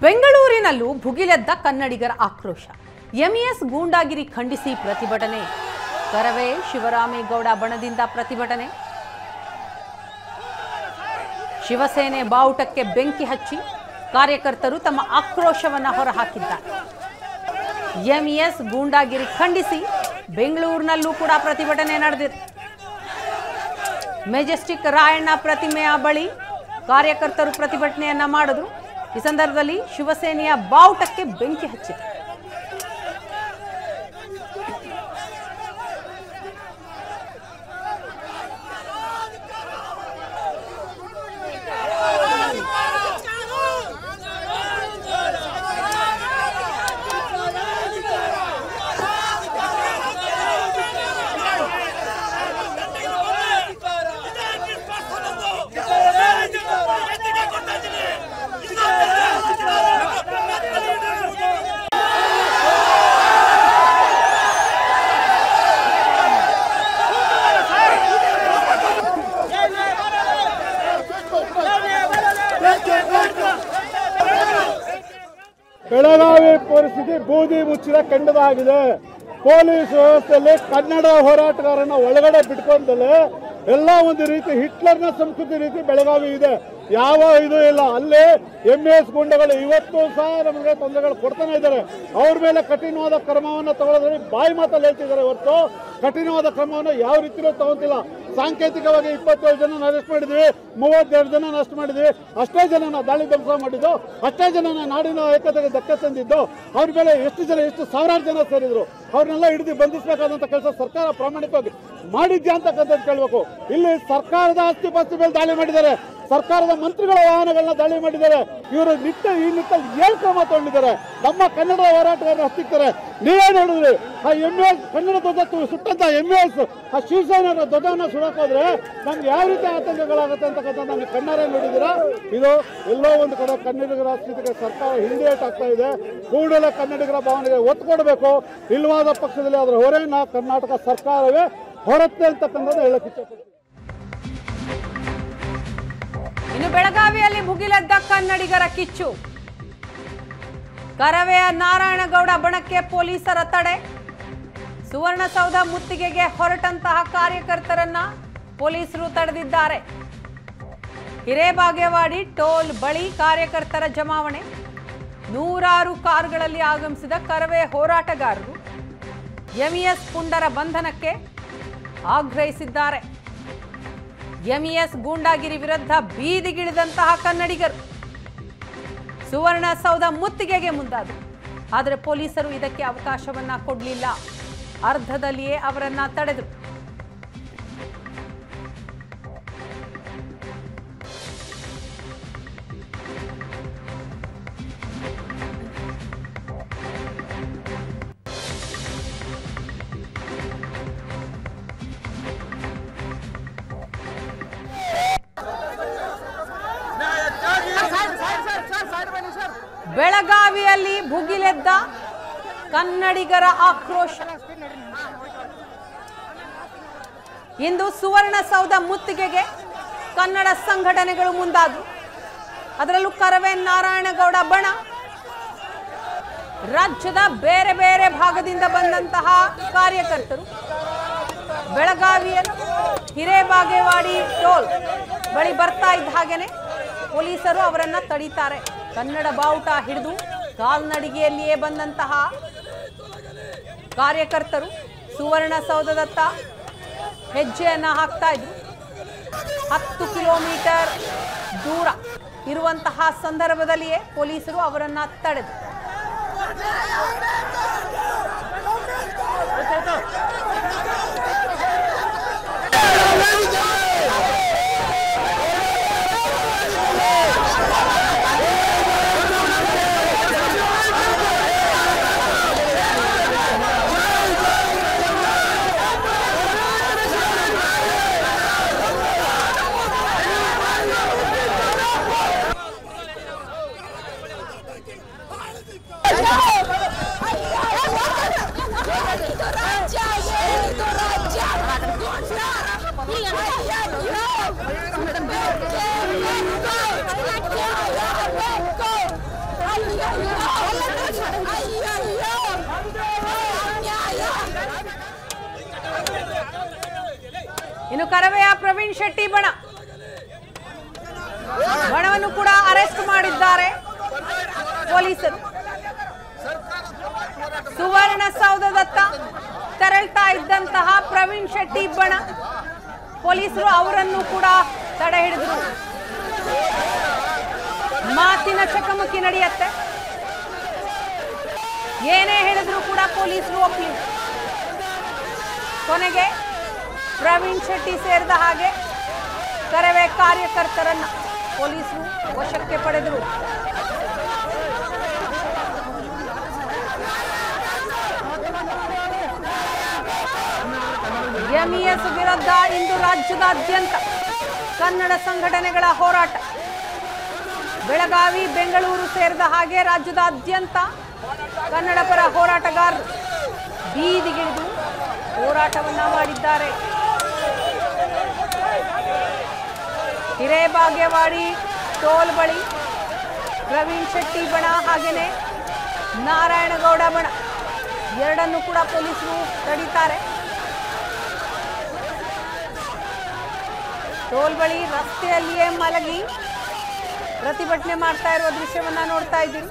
ಬೆಂಗಳೂರಿನಲ್ಲೂ ಭುಗಿಲೆದ್ದ ಕನ್ನಡಿಗರ ಆಕ್ರೋಶ ಎಂಇಎಸ್ ಗೂಂಡಾಗಿರಿ ಖಂಡಿಸಿ ಪ್ರತಿಭಟನೆ ಕರವೇ ಶಿವರಾಮೇಗೌಡ ಬಣದಿಂದ ಪ್ರತಿಭಟನೆ ಶಿವಸೇನೆ ಬಾವುಟಕ್ಕೆ ಬೆಂಕಿ ಹಚ್ಚಿ ಕಾರ್ಯಕರ್ತರು ತಮ್ಮ ಆಕ್ರೋಶವನ್ನ ಹೊರಹಾಕಿದ್ದಾರೆ ಎಂಇಎಸ್ ಗೂಂಡಾಗಿರಿ ಖಂಡಿಸಿ ಬೆಂಗಳೂರಿನಲ್ಲೂ ಕೂಡ ಪ್ರತಿಭಟನೆ ನಡೆದಿದೆ ಮೆಜೆಸ್ಟಿಕ್ ರಾಯಣ್ಣ ಪ್ರತಿಮೆಯ ಬಳಿ ಕಾರ್ಯಕರ್ತರು ಪ್ರತಿಭಟನೆಯನ್ನ ಮಾಡಿದ್ರು ಈ ಸಂದರ್ಭದಲ್ಲಿ ಶಿವಸೇನೆಯ ಬಾವುಟಕ್ಕೆ ಬೆಂಕಿ ಹಚ್ಚಿದೆ ಬೆಳಗಾವಿ ಪರಿಸ್ಥಿತಿ ಬೂದಿ ಮುಚ್ಚಿದ ಕಂಡದಾಗಿದೆ ಪೊಲೀಸ್ ವ್ಯವಸ್ಥೆಯಲ್ಲಿ ಕನ್ನಡ ಹೋರಾಟಗಾರನ ಒಳಗಡೆ ಬಿಟ್ಕೊಂಡಲೆ ಎಲ್ಲ ಒಂದು ರೀತಿ ಹಿಟ್ಲರ್ನ ಸಂಸ್ಕೃತಿ ರೀತಿ ಬೆಳಗಾವಿ ಇದೆ ಯಾವ ಇದು ಇಲ್ಲ ಅಲ್ಲಿ ಎಂ ಎಸ್ ಗುಂಡಗಳು ಇವತ್ತು ಸಹ ನಮಗೆ ತೊಂದರೆಗಳು ಕೊಡ್ತಾನೆ ಇದ್ದಾರೆ ಅವ್ರ ಮೇಲೆ ಕಠಿಣವಾದ ಕ್ರಮವನ್ನು ತಗೊಳ್ಳೋದ್ರಲ್ಲಿ ಬಾಯಿ ಮಾತಲ್ಲಿ ಹೇಳ್ತಿದ್ದಾರೆ ಹೊರತು ಕಠಿಣವಾದ ಕ್ರಮವನ್ನು ಯಾವ ರೀತಿಯೂ ತಗೊಂತಿಲ್ಲ ಸಾಂಕೇತಿಕವಾಗಿ ಇಪ್ಪತ್ತೇಳು ಜನ ಅರೆಸ್ಟ್ ಮಾಡಿದ್ವಿ ಮೂವತ್ತೆರಡು ಜನ ನಷ್ಟ ಮಾಡಿದ್ವಿ ಅಷ್ಟೇ ಜನ ದಾಳಿ ಧ್ವಂಸ ಮಾಡಿದ್ದು ಅಷ್ಟೇ ಜನ ನಾಡಿನ ಏಕತೆಗೆ ಧಕ್ಕೆ ತಂದಿದ್ದು ಅವ್ರ ಮೇಲೆ ಎಷ್ಟು ಜನ ಎಷ್ಟು ಸಾವಿರಾರು ಜನ ಸೇರಿದ್ರು ಅವ್ರನ್ನೆಲ್ಲ ಹಿಡಿದು ಬಂಧಿಸಬೇಕಾದಂತ ಕೆಲಸ ಸರ್ಕಾರ ಪ್ರಾಮಾಣಿಕವಾಗಿ ಮಾಡಿದ್ಯಾ ಅಂತಕ್ಕಂಥದ್ದು ಕೇಳಬೇಕು ಇಲ್ಲಿ ಸರ್ಕಾರದ ಆಸ್ತಿ ಪಾಸ್ತಿ ಮೇಲೆ ದಾಳಿ ಮಾಡಿದ್ದಾರೆ ಸರ್ಕಾರದ ಮಂತ್ರಿಗಳ ವಾಹನಗಳನ್ನ ದಾಳಿ ಮಾಡಿದ್ದಾರೆ ಇವರು ನಿಟ್ಟ ಈ ನಿಟ್ಟಲ್ಲಿ ಏನ್ ಕ್ರಮ ತಗೊಂಡಿದ್ದಾರೆ ನಮ್ಮ ಕನ್ನಡ ಹೋರಾಟಗಾರರು ಹತ್ತಿಕ್ತಾರೆ ನೀವೇ ನೋಡಿದ್ರಿ ಆ ಎಂ ಎಸ್ ಕನ್ನಡ ಧ್ವಜ ತು- ಸುಟ್ಟಂತ ಎಂ ಎಸ್ ಆ ಶಿವಸೇನೆ ಧ್ವಜವನ್ನ ಸುಡಕ್ ಹೋದ್ರೆ ನಮ್ಗೆ ಯಾವ ರೀತಿ ಆತಂಕಗಳಾಗುತ್ತೆ ಅಂತಕ್ಕಂಥ ನಮ್ಗೆ ಕಣ್ಣಾರೆ ನೋಡಿದ್ದೀರಾ ಇದು ಎಲ್ಲೋ ಒಂದು ಕಡೆ ಕನ್ನಡಿಗರ ಸ್ಥಿತಿಗೆ ಸರ್ಕಾರ ಹಿಂದೇಟ್ ಆಗ್ತಾ ಇದೆ ಕೂಡಲೇ ಕನ್ನಡಿಗರ ಭಾವನೆಗೆ ಒತ್ತು ಕೊಡಬೇಕು ಇಲ್ವಾದ ಪಕ್ಷದಲ್ಲಿ ಅದರ ಹೊರೆಯನ್ನ ಕರ್ನಾಟಕ ಸರ್ಕಾರವೇ ಹೊರತ್ತೆ ಅಂತಕ್ಕಂಥದ್ದು ಹೇಳಕ್ ಇಷ್ಟಪಡ್ತೀನಿ ಇನ್ನು ಬೆಳಗಾವಿಯಲ್ಲಿ ಭುಗಿಲೆದ್ದ ಕನ್ನಡಿಗರ ಕಿಚ್ಚು ಕರವೆಯ ನಾರಾಯಣಗೌಡ ಬಣಕ್ಕೆ ಪೊಲೀಸರ ತಡೆ ಸುವರ್ಣಸೌಧ ಮುತ್ತಿಗೆಗೆ ಹೊರಟಂತಹ ಕಾರ್ಯಕರ್ತರನ್ನ ಪೊಲೀಸರು ತಡೆದಿದ್ದಾರೆ ಹಿರೇಬಾಗೇವಾಡಿ ಟೋಲ್ ಬಳಿ ಕಾರ್ಯಕರ್ತರ ಜಮಾವಣೆ ನೂರಾರು ಕಾರುಗಳಲ್ಲಿ ಆಗಮಿಸಿದ ಕರವೇ ಹೋರಾಟಗಾರರು ಎಂಇಎಸ್ ಪುಂಡರ ಬಂಧನಕ್ಕೆ ಆಗ್ರಹಿಸಿದ್ದಾರೆ ಎಂಇಎಸ್ ಗೂಂಡಾಗಿರಿ ವಿರುದ್ಧ ಬೀದಿಗಿಳಿದಂತಹ ಕನ್ನಡಿಗರು ಸುವರ್ಣಸೌಧ ಮುತ್ತಿಗೆಗೆ ಮುಂದಾದರು ಆದರೆ ಪೊಲೀಸರು ಇದಕ್ಕೆ ಅವಕಾಶವನ್ನ ಕೊಡಲಿಲ್ಲ ಅರ್ಧದಲ್ಲಿಯೇ ಅವರನ್ನ ತಡೆದರು ಬೆಳಗಾವಿಯಲ್ಲಿ ಭುಗಿಲೆದ್ದ ಕನ್ನಡಿಗರ ಆಕ್ರೋಶ ಇಂದು ಸುವರ್ಣಸೌಧ ಮುತ್ತಿಗೆಗೆ ಕನ್ನಡ ಸಂಘಟನೆಗಳು ಮುಂದಾದವು ಅದರಲ್ಲೂ ಕರವೇ ನಾರಾಯಣಗೌಡ ಬಣ ರಾಜ್ಯದ ಬೇರೆ ಬೇರೆ ಭಾಗದಿಂದ ಬಂದಂತಹ ಕಾರ್ಯಕರ್ತರು ಬೆಳಗಾವಿಯ ಹಿರೇಬಾಗೇವಾಡಿ ಟೋಲ್ ಬಳಿ ಬರ್ತಾ ಇದ್ದ ಹಾಗೇನೆ ಪೊಲೀಸರು ಅವರನ್ನ ತಡೀತಾರೆ ಕನ್ನಡ ಬಾವುಟ ಹಿಡಿದು ಕಾಲ್ನಡಿಗೆಯಲ್ಲಿಯೇ ಬಂದಂತಹ ಕಾರ್ಯಕರ್ತರು ಸುವರ್ಣಸೌಧದತ್ತ ಹೆಜ್ಜೆಯನ್ನ ಹಾಕ್ತಾ ಇದ್ರು ಹತ್ತು ಕಿಲೋಮೀಟರ್ ದೂರ ಇರುವಂತಹ ಸಂದರ್ಭದಲ್ಲಿಯೇ ಪೊಲೀಸರು ಅವರನ್ನ ತಡೆದರು ಇನ್ನು ಕರವೆಯ ಪ್ರವೀಣ್ ಶೆಟ್ಟಿ ಬಣ ಬಣವನ್ನು ಕೂಡ ಅರೆಸ್ಟ್ ಮಾಡಿದ್ದಾರೆ ಪೊಲೀಸರು ಸುವರ್ಣಸೌಧದತ್ತ ತೆರಳ್ತಾ ಇದ್ದಂತಹ ಪ್ರವೀಣ್ ಶೆಟ್ಟಿ ಬಣ ಪೊಲೀಸರು ಅವರನ್ನು ಕೂಡ ತಡೆ ಹಿಡಿದ್ರು ಮಾತಿನ ಚಕಮಕಿ ನಡೆಯುತ್ತೆ ಏನೇ ಹೇಳಿದ್ರು ಕೂಡ ಪೊಲೀಸರು ಒಪ್ಪಲಿಲ್ಲ ಕೊನೆಗೆ ಪ್ರವೀಣ್ ಶೆಟ್ಟಿ ಸೇರಿದ ಹಾಗೆ ಕರವೇ ಕಾರ್ಯಕರ್ತರನ್ನ ಪೊಲೀಸರು ವಶಕ್ಕೆ ಪಡೆದರು ಎಂಇಎಸ್ ವಿರುದ್ಧ ಇಂದು ರಾಜ್ಯದಾದ್ಯಂತ ಕನ್ನಡ ಸಂಘಟನೆಗಳ ಹೋರಾಟ ಬೆಳಗಾವಿ ಬೆಂಗಳೂರು ಸೇರಿದ ಹಾಗೆ ರಾಜ್ಯದಾದ್ಯಂತ ಕನ್ನಡ ಪರ ಹೋರಾಟಗಾರರು ಬೀದಿಗಿಳಿದು ಹೋರಾಟವನ್ನ ಮಾಡಿದ್ದಾರೆ ಹಿರೇಬಾಗೇವಾಡಿ ಟೋಲ್ ಬಳಿ ಪ್ರವೀಣ್ ಶೆಟ್ಟಿ ಬಣ ಹಾಗೇನೆ ನಾರಾಯಣಗೌಡ ಬಣ ಎರಡನ್ನು ಕೂಡ ಪೊಲೀಸರು ತಡೀತಾರೆ ಟೋಲ್ ಬಳಿ ರಸ್ತೆಯಲ್ಲಿಯೇ ಮಲಗಿ ಪ್ರತಿಭಟನೆ ಮಾಡ್ತಾ ಇರುವ ದೃಶ್ಯವನ್ನ ನೋಡ್ತಾ ಇದ್ದೀವಿ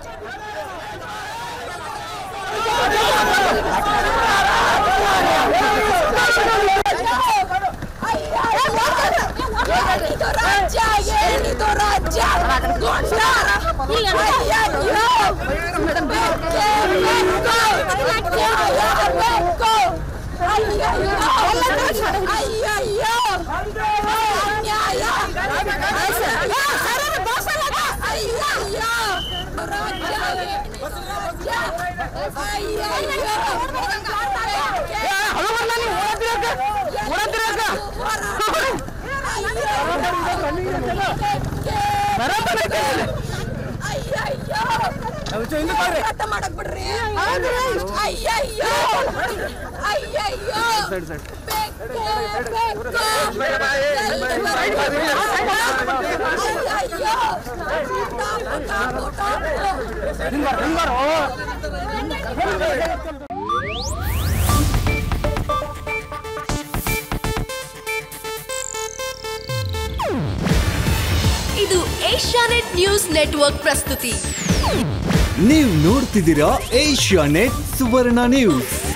ಏನಿದು ರಾಜ್ಯ ಏನಿದು ರಾಜ್ಯ ಗುಂಡಾರ ಅಯ್ಯಯ್ಯೋ ಬೇಕೇ ಬೇಕು ನ್ಯಾಯ ಬೇಕು ಅಯ್ಯಯ್ಯೋ ಅಯ್ಯಯ್ಯೋ ನ್ಯಾಯ ಅಯ್ಯಯ್ಯೋ ರಾಜ್ಯ ಏನಿದು ರಾಜ್ಯ ಅಯ್ಯಯ್ಯೋ ಹೋರಾಟ ಮಾಡಕ್ ಬಿಡ್ರಿ ಅಯ್ಯಯ್ಯೋ ಅಯ್ಯಯ್ಯೋ ಬೇಕೇ ಬೇಕು. ಅಯ್ಯಯ್ಯೋ ಟಾಪು, ಟಾಪು, ಟಾಪು. ಇದು ಏಷ್ಯಾನೆಟ್ ನ್ಯೂಸ್ ನೆಟ್ವರ್ಕ್ ಪ್ರಸ್ತುತಿ ನೀವು ನೋಡ್ತಿದ್ದೀರಾ ಏಷ್ಯಾ ನೆಟ್ ಸುವರ್ಣ ನ್ಯೂಸ್